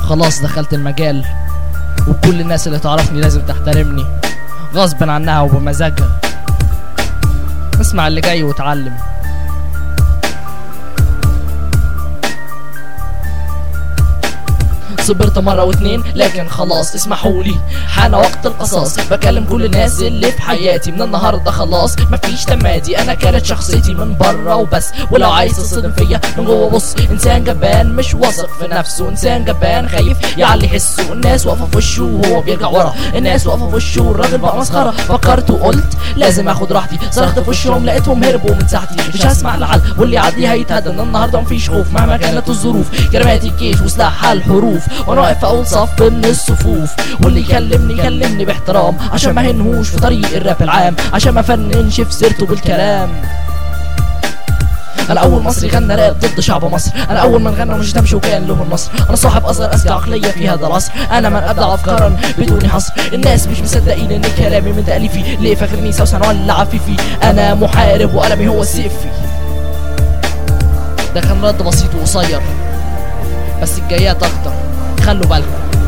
خلاص دخلت المجال وكل الناس اللي تعرفني لازم تحترمني غصب عنها وبمزاجها اسمع اللي جاي وتعلم صبرت مرة واتنين لكن خلاص اسمحولي حان وقت القصاص بكلم كل الناس اللي في حياتي من النهاردة خلاص مفيش تمادي انا كانت شخصيتي من بره وبس ولو عايز تصدم فيا من جوه بص انسان جبان مش واثق في نفسه انسان جبان خايف يعلي حسه الناس واقفة في وشه وهو بيرجع ورا الناس واقفة في وشه والراجل بقى مسخرة فكرت وقلت لازم اخد راحتي صرخت في وشهم لقيتهم هربوا من ساحتي مش هسمع لعل واللي يعدي هيتهدى النهارده مفيش خوف مهما كانت الظروف كلمات الجيش وسلاحها الحروف وانا واقف في اول صف من الصفوف واللي يكلمني يكلمني باحترام عشان ما هنهوش في طريق الراب العام عشان ما فننش في سيرته بالكلام انا اول مصري غنى راب ضد شعب مصر انا اول من غنى ومش تمشي وكان له النصر انا صاحب اصغر اذكى عقليه في هذا العصر انا من ابدع افكارا بدون حصر الناس مش مصدقين ان كلامي من تاليفي ليه فاكرني سوسن ولا عفيفي انا محارب وقلمي هو سيفي ده كان رد بسيط وقصير بس الجايات اكتر خلوا بالكم